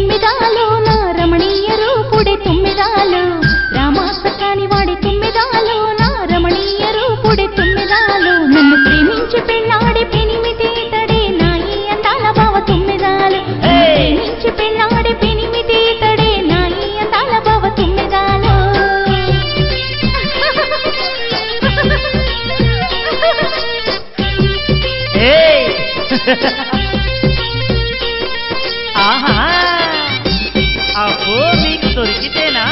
తుమ్మిదాలు నా రమణీయ రూపుడే తుమ్మిదాలు రామాస కాని వాడి తుమ్మిదాలు నా రమణీయ రూపుడే తుమ్మిదాలు నన్ను ప్రేమించి పెళ్ళాడి పెనిమిటి తడే నా ఈ అందాల బావ తుమ్మిదాలు నన్ను Hey! ప్రేమించి పెళ్ళాడి పెనిమిటి తడే నా ఈ అందాల బావ తుమ్మిదాలు ఏయ్! ఆహా అహో మీకు దొరికితేనా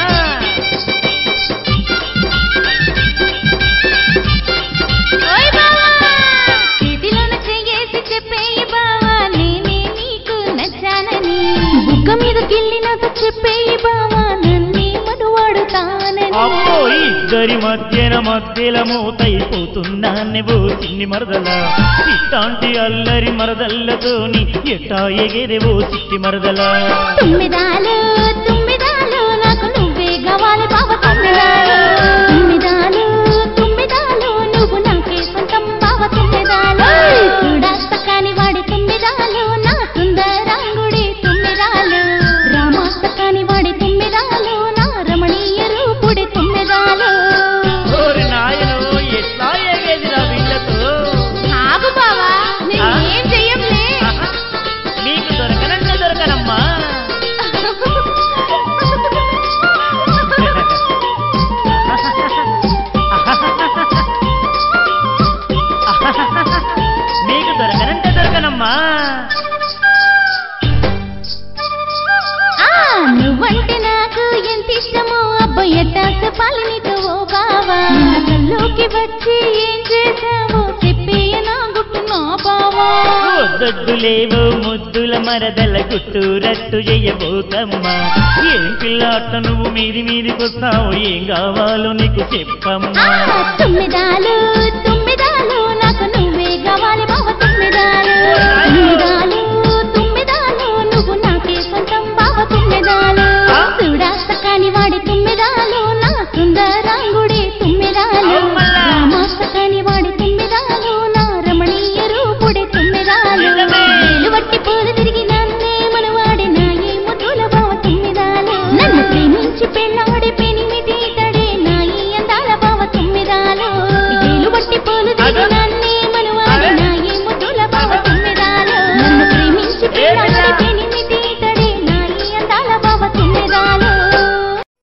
ఓయ్ బావా చేతిలోన చెయ్యేసి చెప్పేయి బావా నేనే నీకు నచ్చానని బుగ్గ మీద గిల్లి నాతో చెప్పేయి బావా నన్నే మనువాడుతానని అబ్బో ఇద్దరి మధ్యన మధ్యల మూతైపోతున్నా నువ్వు చిన్ని మరదల ఇట్లాంటి అల్లరి మరదల్లతోని ఎట్టా ఎగేదేవో చిట్టి మరదల తుమ్మిదాలు తుమ్మిదాలు నాకు నువ్వే కావాలి బావ తుమ్మిదాలు తుమ్మిదాలు తుమ్మిదాలు నువ్వు నాకే సొంతం బావ తుమ్మిదాలు చూడాస్త కాని వాడి తుమ్మిదాలు నా సుందరాంగుడి తుమ్మిదాలు రామాస్త కాని వాడి తుమ్మిదాలు నా రమణీయ రూపుడి తుమ్మిదాలు ఓరి నాయనో ఎట్లా ఎగేదిరా వీళ్ళతో ఆగు బావా నేను ఆ? ఏం చెయ్యంలే ఆహా, మీకు దొరకనంట దొరకనమ్మా మీకు దొరకనంటే దొరకనమ్మా ఆ నువ్వంటే నాకు ఎంత ఇష్టమో అబ్బాయి ఎట్టా చెప్పాలి నీకు ఓ బావా కల్లోకి వచ్చి ఏం చేసావో చెప్పేయ నా గుట్టు నా బావా వద్దొద్దులేవో ముద్దుల మరదల గుట్టు రట్టు చెయ్యబోతమ్మా ఏం పిల్లాట నువ్వు మీది మీదికొస్తావు ఏం కావాలో నీకు చెప్పమ్మా ఆ తుమ్మిదాలు తుమ్మిదాలు నాకు నువ్వే కావాలి బావ తుమ్మిదాలు తుమ్మిదాలు తుమ్మిదాలు నువ్వు నాకే సొంతం బావ తుమ్మిదాలు చూడాస్త కాని వాడి తుమ్మిదాలు నా సుందరాంగుడి తుమ్మిదాలు అమ్మలా. రామాస్త కాని వాడి తుమ్మిదాలు నా రమణీయ రూపుడి తుమ్మిదాలు నిజమే. వట్టి పూలు తిరిగి నన్నే మనవాడి నా ఏ ముద్దుల బావ తుమ్మిదాలు నన్ను ప్రేమించి పెళ్ళ